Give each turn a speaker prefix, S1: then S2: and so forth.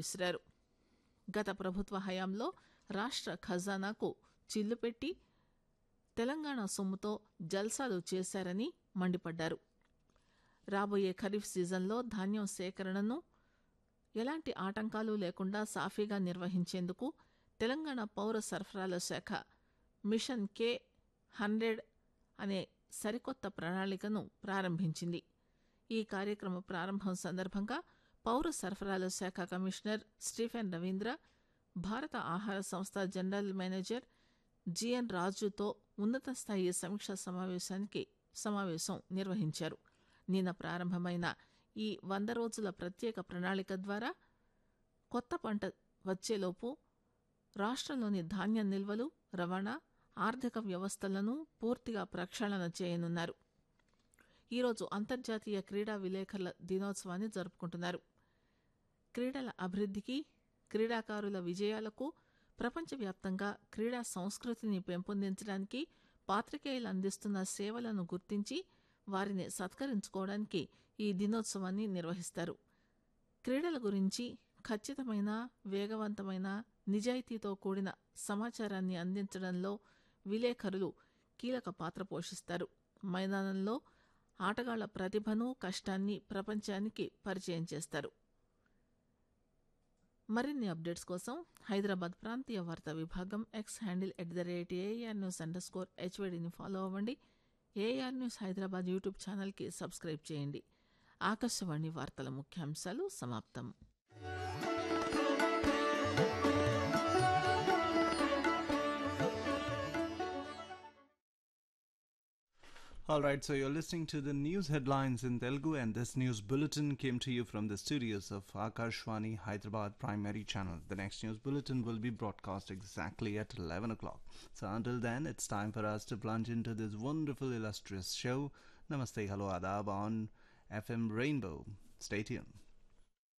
S1: విసిరారు గత ప్రభుత్వ హయాంలో రాష్ట్ర ఖజానాకు చిల్లు పెట్టి తెలంగాణ సొమ్ముతో జల్సాలు చేశారని మండిపడ్డారు రాబోయే ఖరీఫ్ సీజన్లో ధాన్యం సేకరణను ఎలాంటి ఆటంకాలు లేకుండా సాఫీగా నిర్వహించేందుకు తెలంగాణ పౌర సరఫరాల శాఖ మిషన్ కే హండ్రెడ్ అనే సరికొత్త ప్రణాళికను ప్రారంభించింది ఈ కార్యక్రమ ప్రారంభం సందర్భంగా పౌర సరఫరాల శాఖ కమిషనర్ స్టీఫెన్ రవీంద్ర భారత ఆహార సంస్థ జనరల్ మేనేజర్ జిఎన్ రాజుతో ఉన్నత స్థాయి సమీక్షా సమావేశానికి సమావేశం నిర్వహించారు నిన్న ప్రారంభమైన ఈ వంద రోజుల ప్రత్యేక ప్రణాళిక ద్వారా కొత్త పంట వచ్చేలోపు రాష్ట్రంలోని ధాన్యం నిల్వలు రవాణా ఆర్థిక వ్యవస్థలను పూర్తిగా ప్రక్షాళన చేయనున్నారు ఈరోజు అంతర్జాతీయ క్రీడా విలేకరుల దినోత్సవాన్ని జరుపుకుంటున్నారు క్రీడల అభివృద్ధికి క్రీడాకారుల విజయాలకు ప్రపంచవ్యాప్తంగా క్రీడా సంస్కృతిని పెంపొందించడానికి పాత్రికేయులు అందిస్తున్న సేవలను గుర్తించి వారిని సత్కరించుకోవడానికి ఈ దినోత్సవాన్ని నిర్వహిస్తారు క్రీడల గురించి ఖచ్చితమైన వేగవంతమైన నిజాయితీతో కూడిన సమాచారాన్ని అందించడంలో విలేకరులు కీలక పాత్ర పోషిస్తారు మైదానంలో ఆటగాళ్ల ప్రతిభను కష్టాన్ని ప్రపంచానికి పరిచయం చేస్తారు మరిన్ని అప్డేట్స్ కోసం హైదరాబాద్ ప్రాంతీయ వార్తా విభాగం X handle at the rate AIR news underscore హెచ్వైడిని ఫాలో అవ్వండి ఏఆర్ న్యూస్ హైదరాబాద్ యూట్యూబ్ ఛానల్కి సబ్స్క్రైబ్ చేయండి ఆకాశవాణి వార్తల ముఖ్యాంశాలు సమాప్తం
S2: All right, so you're listening to the news headlines in Telugu, and this news bulletin came to you from the studios of Akashwani Hyderabad Primary Channel. The next news bulletin will be broadcast exactly at 11 o'clock. So until then, it's time for us to plunge into this wonderful, illustrious show. Namaste, hello, adab on FM Rainbow. Stay tuned.